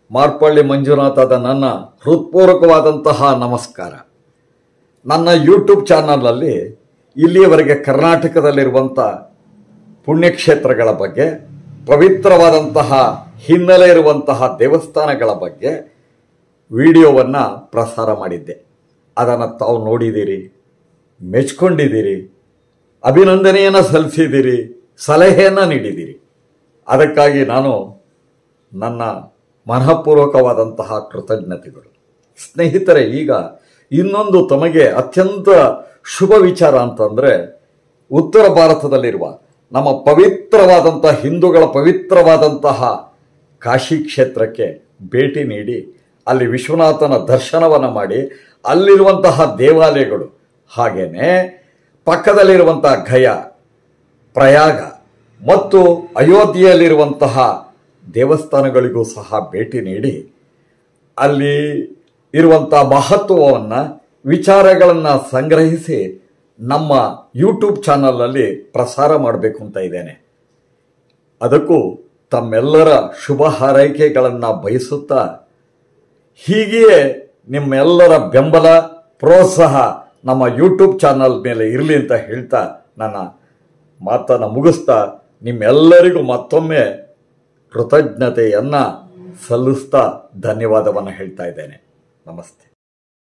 ಮಾರ್ಪಳ್ಳಿ ಮಂಜುನಾಥದ ನನ್ನ ಹೃತ್ಪೂರ್ವಕವಾದಂತಹ ನಮಸ್ಕಾರ ನನ್ನ ಯೂಟ್ಯೂಬ್ ಚಾನಲ್ನಲ್ಲಿ ಇಲ್ಲಿಯವರೆಗೆ ಕರ್ನಾಟಕದಲ್ಲಿರುವಂಥ ಪುಣ್ಯಕ್ಷೇತ್ರಗಳ ಬಗ್ಗೆ ಪವಿತ್ರವಾದಂತಹ ಹಿನ್ನೆಲೆ ಇರುವಂತಹ ದೇವಸ್ಥಾನಗಳ ಬಗ್ಗೆ ವಿಡಿಯೋವನ್ನು ಪ್ರಸಾರ ಮಾಡಿದ್ದೆ ಅದನ್ನು ತಾವು ನೋಡಿದ್ದೀರಿ ಮೆಚ್ಕೊಂಡಿದ್ದೀರಿ ಅಭಿನಂದನೆಯನ್ನು ಸಲ್ಲಿಸಿದ್ದೀರಿ ಸಲಹೆಯನ್ನು ನೀಡಿದ್ದೀರಿ ಅದಕ್ಕಾಗಿ ನಾನು ನನ್ನ ಮನಃಪೂರ್ವಕವಾದಂತಹ ಕೃತಜ್ಞತೆಗಳು ಸ್ನೇಹಿತರೆ ಈಗ ಇನ್ನೊಂದು ತಮಗೆ ಅತ್ಯಂತ ಶುಭ ವಿಚಾರ ಅಂತಂದರೆ ಉತ್ತರ ಭಾರತದಲ್ಲಿರುವ ನಮ್ಮ ಪವಿತ್ರವಾದಂಥ ಹಿಂದೂಗಳ ಪವಿತ್ರವಾದಂತಹ ಕಾಶಿ ಕ್ಷೇತ್ರಕ್ಕೆ ಭೇಟಿ ನೀಡಿ ಅಲ್ಲಿ ವಿಶ್ವನಾಥನ ದರ್ಶನವನ್ನು ಮಾಡಿ ಅಲ್ಲಿರುವಂತಹ ದೇವಾಲಯಗಳು ಹಾಗೇನೆ ಪಕ್ಕದಲ್ಲಿರುವಂತಹ ಗಯಾ ಪ್ರಯಾಗ ಮತ್ತು ಅಯೋಧ್ಯೆಯಲ್ಲಿರುವಂತಹ ದೇವಸ್ಥಾನಗಳಿಗೂ ಸಹ ಭೇಟಿ ನೀಡಿ ಅಲ್ಲಿ ಇರುವಂಥ ಮಹತ್ವವನ್ನು ವಿಚಾರಗಳನ್ನು ಸಂಗ್ರಹಿಸಿ ನಮ್ಮ ಯೂಟ್ಯೂಬ್ ಚಾನಲಲ್ಲಿ ಪ್ರಸಾರ ಮಾಡಬೇಕು ಅಂತ ಇದ್ದೇನೆ ಅದಕ್ಕೂ ತಮ್ಮೆಲ್ಲರ ಶುಭ ಹಾರೈಕೆಗಳನ್ನು ಬಯಸುತ್ತಾ ಹೀಗೆಯೇ ನಿಮ್ಮೆಲ್ಲರ ಬೆಂಬಲ ಪ್ರೋತ್ಸಾಹ ನಮ್ಮ ಯೂಟ್ಯೂಬ್ ಚಾನಲ್ ಮೇಲೆ ಇರಲಿ ಅಂತ ಹೇಳ್ತಾ ನನ್ನ ಮಾತನ್ನು ಮುಗಿಸ್ತಾ ನಿಮ್ಮೆಲ್ಲರಿಗೂ ಮತ್ತೊಮ್ಮೆ ಕೃತಜ್ಞತೆಯನ್ನು ಸಲ್ಲಿಸ್ತಾ ಧನ್ಯವಾದವನ್ನು ಹೇಳ್ತಾ ಇದ್ದೇನೆ ನಮಸ್ತೆ